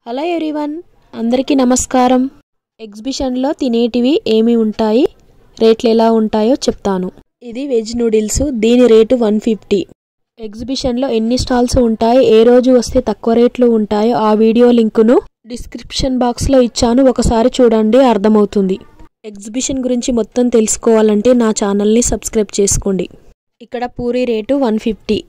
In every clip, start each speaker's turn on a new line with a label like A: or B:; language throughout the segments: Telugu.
A: హలో ఎవ్రీవన్ అందరికీ నమస్కారం ఎగ్జిబిషన్లో తినేటివి ఏమి ఉంటాయి రేట్లు ఎలా ఉంటాయో చెప్తాను ఇది వెజ్ నూడిల్స్ దీని రేటు వన్ ఫిఫ్టీ ఎగ్జిబిషన్లో ఎన్ని స్టాల్స్ ఉంటాయి ఏ రోజు వస్తే తక్కువ రేట్లు ఉంటాయో ఆ వీడియో లింకును డిస్క్రిప్షన్ బాక్స్లో ఇచ్చాను ఒకసారి చూడండి అర్థమవుతుంది ఎగ్జిబిషన్ గురించి మొత్తం తెలుసుకోవాలంటే నా ఛానల్ని సబ్స్క్రైబ్ చేసుకోండి ఇక్కడ puri rate one fifty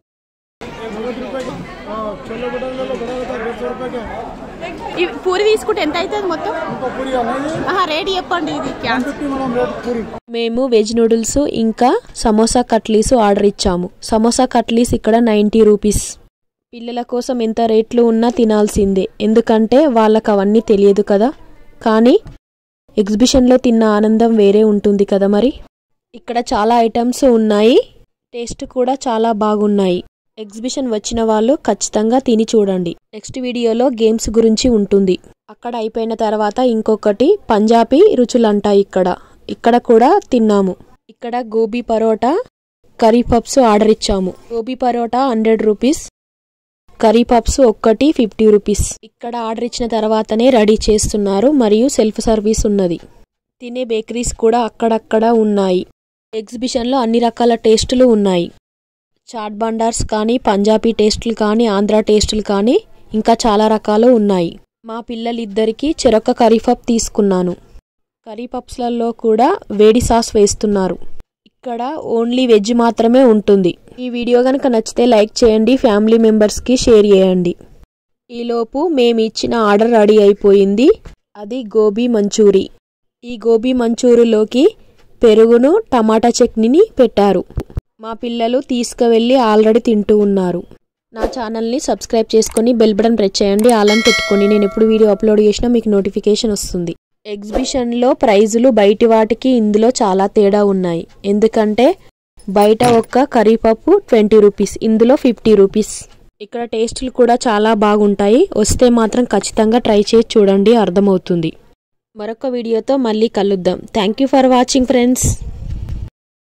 B: chole bhature ले लो बड़ा बड़ा डेढ़ सौ रुपए के
C: ఇవి పూరి తీసుకుంటే ఎంత అవుతుంది మొత్తం
B: उनको पूरी नहीं
C: ఆహా రేట్ చెప్పండి ఇది క్యాన్
B: फिफ्टी मैडम रेट पूरी
A: మేము వెజ్ నూడిల్స్ ఇంకా సమోసా కట్లీస్ ఆర్డర్ ఇచ్చాము సమోసా కట్లీస్ ఇక్కడ నైంటీ రూపీస్ పిల్లల కోసం ఎంత రేట్లు ఉన్నా తినాల్సిందే ఎందుకంటే వాళ్ళకి అవన్నీ తెలియదు కదా కానీ ఎగ్జిబిషన్లో తిన్న ఆనందం వేరే ఉంటుంది కదా మరి ఇక్కడ చాలా ఐటమ్స్ ఉన్నాయి టేస్ట్ కూడా చాలా బాగున్నాయి ఎగ్జిబిషన్ వచ్చిన వాళ్ళు ఖచ్చితంగా తిని చూడండి నెక్స్ట్ వీడియోలో గేమ్స్ గురించి ఉంటుంది అక్కడ అయిపోయిన తర్వాత ఇంకొకటి పంజాబీ రుచులంట ఇక్కడ ఇక్కడ కూడా తిన్నాము ఇక్కడ gobi parotta curry puffs order ఇచ్చాము gobi parotta hundred rupees curry puffs ఒక్కటి ఫిఫ్టీ రూపీస్ ఇక్కడ ఆర్డర్ ఇచ్చిన తర్వాతనే రెడీ చేస్తున్నారు మరియు సెల్ఫ్ సర్వీస్ ఉన్నది తినే బేకరీస్ కూడా అక్కడక్కడ ఉన్నాయి ఎగ్జిబిషన్లో అన్ని రకాల టేస్టులు ఉన్నాయి చాట్ బండార్స్ కానీ పంజాబీ టేస్టులు కానీ ఆంధ్ర టేస్టులు కానీ ఇంకా చాలా రకాలు ఉన్నాయి మా పిల్లలిద్దరికీ చెరొక్క కర్రీపప్ తీసుకున్నాను కర్రీపప్స్లలో కూడా వేడి సాస్ వేస్తున్నారు ఇక్కడ ఓన్లీ వెజ్ మాత్రమే ఉంటుంది ఈ వీడియో కనుక నచ్చితే లైక్ చేయండి ఫ్యామిలీ మెంబర్స్కి షేర్ చేయండి ఈలోపు మేము ఇచ్చిన ఆర్డర్ రెడీ అయిపోయింది అది గోబీ మంచూరి ఈ గోబీ మంచూరిలోకి పెరుగును టమాటా చట్నీని పెట్టారు మా పిల్లలు తీసుకువెళ్ళి ఆల్రెడీ తింటూ ఉన్నారు నా ఛానల్ని సబ్స్క్రైబ్ చేసుకొని బెల్ బటన్ ప్రెస్ చేయండి అలాని పెట్టుకోండి నేను ఎప్పుడు వీడియో అప్లోడ్ చేసినా మీకు నోటిఫికేషన్ వస్తుంది ఎగ్జిబిషన్లో ప్రైజులు బయటి వాటికి ఇందులో చాలా తేడా ఉన్నాయి ఎందుకంటే బయట ఒక్క కర్రీపప్పు ట్వంటీ రూపీస్ ఇందులో ఫిఫ్టీ రూపీస్ ఇక్కడ టేస్టులు కూడా చాలా బాగుంటాయి వస్తే మాత్రం ఖచ్చితంగా ట్రై చేసి చూడండి అర్థమవుతుంది మరొక వీడియోతో మళ్ళీ కలుద్దాం thank you for watching friends